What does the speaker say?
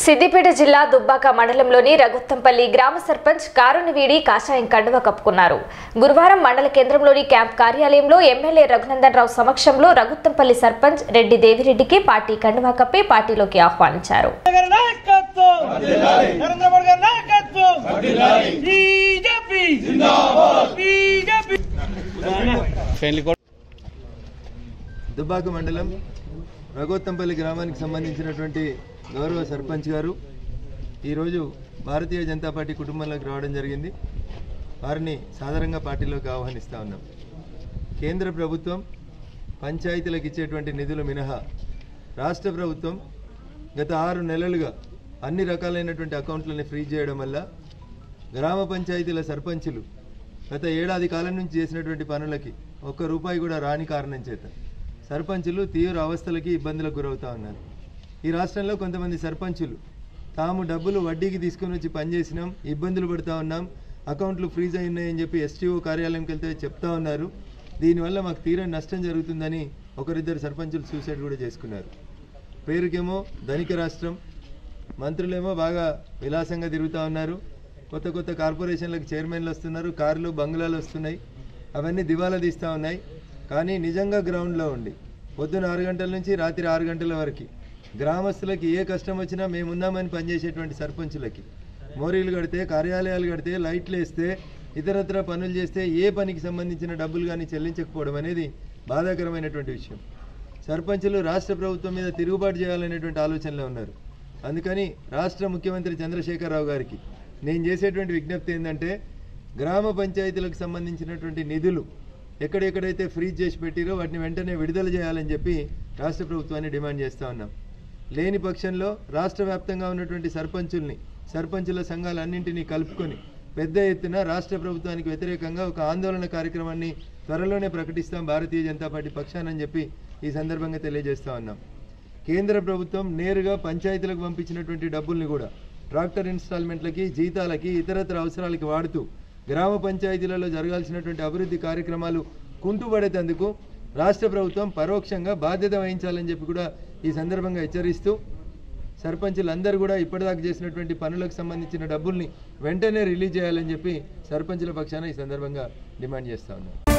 సిద్దిపేట జిల్లా దుబ్బాక మండలంలోని రఘుత్తంపల్లి గ్రామ సర్పంచ్ కారుని వీడి కాషాయం కండువ కప్పుకున్నారు గురువారం మండల కేంద్రంలోని క్యాంప్ కార్యాలయంలో ఎమ్మెల్యే రఘునందన్ రావు సమక్షంలో రఘుత్తంపల్లి సర్పంచ్ రెడ్డి దేవిరెడ్డికి పార్టీ కండువా కప్పి పార్టీలోకి ఆహ్వానించారు గారి నాయకత్వం నరేంద్ర మోడీ గారి నాయకత్వం బీజేపీ బీజేపీ దుబ్బాక మండలం రఘోత్తంపల్లి గ్రామానికి సంబంధించినటువంటి గౌరవ సర్పంచ్ గారు ఈరోజు భారతీయ జనతా పార్టీ కుటుంబంలోకి రావడం జరిగింది వారిని సాధారణంగా పార్టీలోకి ఆహ్వానిస్తూ ఉన్నాం కేంద్ర ప్రభుత్వం పంచాయతీలకు ఇచ్చేటువంటి నిధులు మినహా రాష్ట్ర ప్రభుత్వం గత ఆరు నెలలుగా అన్ని రకాలైనటువంటి అకౌంట్లని ఫ్రీజ్ చేయడం వల్ల గ్రామ పంచాయతీల సర్పంచులు గత ఏడాది కాలం నుంచి చేసినటువంటి పనులకి ఒక్క రూపాయి కూడా రాని కారణం చేత సర్పంచులు తీవ్ర అవస్థలకి ఇబ్బందులకు గురవుతా ఉన్నారు ఈ రాష్ట్రంలో కొంతమంది సర్పంచులు తాము డబ్బులు వడ్డీకి తీసుకుని వచ్చి పనిచేసినాం ఇబ్బందులు పడుతూ ఉన్నాం అకౌంట్లు ఫ్రీజ్ అయినాయని చెప్పి ఎస్టీఓ కార్యాలయంకి వెళ్తే చెప్తా ఉన్నారు దీనివల్ల మాకు తీరని నష్టం జరుగుతుందని ఒకరిద్దరు సర్పంచులు సూసైడ్ కూడా చేసుకున్నారు పేరుకేమో ధనిక రాష్ట్రం మంత్రులేమో బాగా విలాసంగా తిరుగుతూ ఉన్నారు కొత్త కొత్త కార్పొరేషన్లకు చైర్మన్లు వస్తున్నారు కార్లు బంగ్లాలు వస్తున్నాయి అవన్నీ దివాలా తీస్తూ ఉన్నాయి కానీ నిజంగా గ్రౌండ్లో ఉండి పొద్దున ఆరు గంటల నుంచి రాత్రి ఆరు గంటల వరకు గ్రామస్తులకి ఏ కష్టం వచ్చినా మేమున్నామని పనిచేసేటువంటి సర్పంచులకి మోరీలు కడితే కార్యాలయాలు కడితే లైట్లు వేస్తే ఇతరత్ర పనులు చేస్తే ఏ పనికి సంబంధించిన డబ్బులు కానీ చెల్లించకపోవడం అనేది బాధాకరమైనటువంటి విషయం సర్పంచులు రాష్ట్ర ప్రభుత్వం మీద తిరుగుబాటు చేయాలనేటువంటి ఆలోచనలో ఉన్నారు అందుకని రాష్ట్ర ముఖ్యమంత్రి చంద్రశేఖరరావు గారికి నేను చేసేటువంటి విజ్ఞప్తి ఏంటంటే గ్రామ పంచాయతీలకు సంబంధించినటువంటి నిధులు ఎక్కడెక్కడైతే ఫ్రీజ్ చేసి పెట్టిరో వాటిని వెంటనే విడుదల చేయాలని చెప్పి రాష్ట్ర ప్రభుత్వాన్ని డిమాండ్ చేస్తూ ఉన్నాం లేని పక్షంలో రాష్ట్ర వ్యాప్తంగా ఉన్నటువంటి సర్పంచుల్ని సర్పంచుల సంఘాలన్నింటినీ కలుపుకొని పెద్ద ఎత్తున రాష్ట్ర ప్రభుత్వానికి వ్యతిరేకంగా ఒక ఆందోళన కార్యక్రమాన్ని త్వరలోనే ప్రకటిస్తాం భారతీయ జనతా పార్టీ పక్షానని చెప్పి ఈ సందర్భంగా తెలియజేస్తా ఉన్నాం కేంద్ర ప్రభుత్వం నేరుగా పంచాయతీలకు పంపించినటువంటి డబ్బుల్ని కూడా ట్రాక్టర్ ఇన్స్టాల్మెంట్లకి జీతాలకి ఇతరత్ర అవసరాలకి వాడుతూ గ్రామ పంచాయతీలలో జరగాల్సినటువంటి అభివృద్ధి కార్యక్రమాలు కుంటుపడేందుకు రాష్ట్ర ప్రభుత్వం పరోక్షంగా బాధ్యత వహించాలని చెప్పి కూడా ఈ సందర్భంగా హెచ్చరిస్తూ సర్పంచులందరూ కూడా ఇప్పటిదాకా చేసినటువంటి పనులకు సంబంధించిన డబ్బుల్ని వెంటనే రిలీజ్ చేయాలని చెప్పి సర్పంచుల పక్షాన ఈ సందర్భంగా డిమాండ్ చేస్తా ఉన్నాం